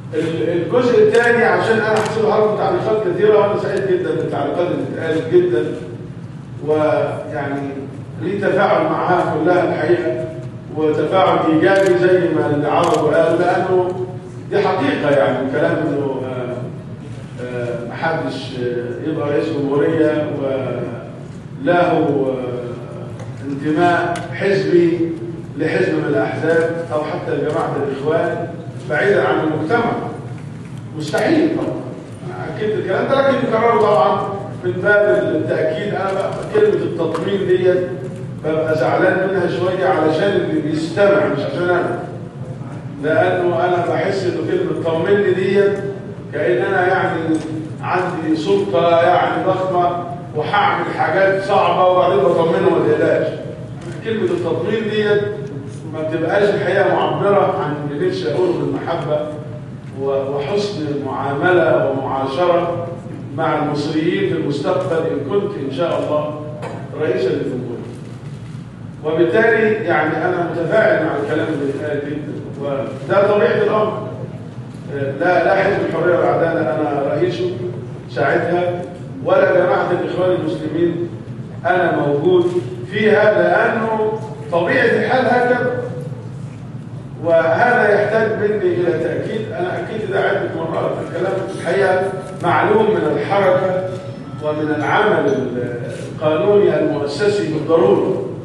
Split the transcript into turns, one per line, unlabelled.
ال- الجزء الثاني عشان انا حسيت حضرتك تعليقات كثيره وانا سعيد جدا بالتعليقات اللي اتقالت جدا ويعني لي تفاعل معها كلها الحقيقه وتفاعل ايجابي زي ما اللي عرضوا قال لانه دي حقيقه يعني الكلام انه آه، آه، محدش آه، يبقى رئيس جمهوريه وله آه، انتماء حزبي لحزب من الاحزاب او حتى جماعه الاخوان بعيدا عن المجتمع مستحيل طبعا اكيد الكلام ده لكن يكرروا طبعا من باب التاكيد انا بقى كلمه التطمين ديت ببقى زعلان منها شويه علشان اللي بيستمع مش عشان انا لانه انا بحس انه كلمه طمني ديت كان انا يعني عندي سلطه يعني ضخمه وهعمل حاجات صعبه وبعدين بطمنه ما تقلقش كلمه التطمين ديت ما بتبقاش الحقيقه معبره عن اللي نفسي اقوله بالمحبه و- وحسن معامله ومعاشره مع المصريين في المستقبل ان كنت ان شاء الله رئيسا للجمهوريه. وبالتالي يعني انا متفاعل مع الكلام اللي اتقال جدا وده طبيعه الامر. لا لا حزب الحريه والعداله انا رئيسه ساعتها ولا جماعه الاخوان المسلمين انا موجود فيها لانه طبيعه الحال هكذا وهذا يحتاج مني الى تاكيد انا اكدت ده عده مرات الكلام الحقيقه معلوم من الحركه ومن العمل القانوني المؤسسي بالضروره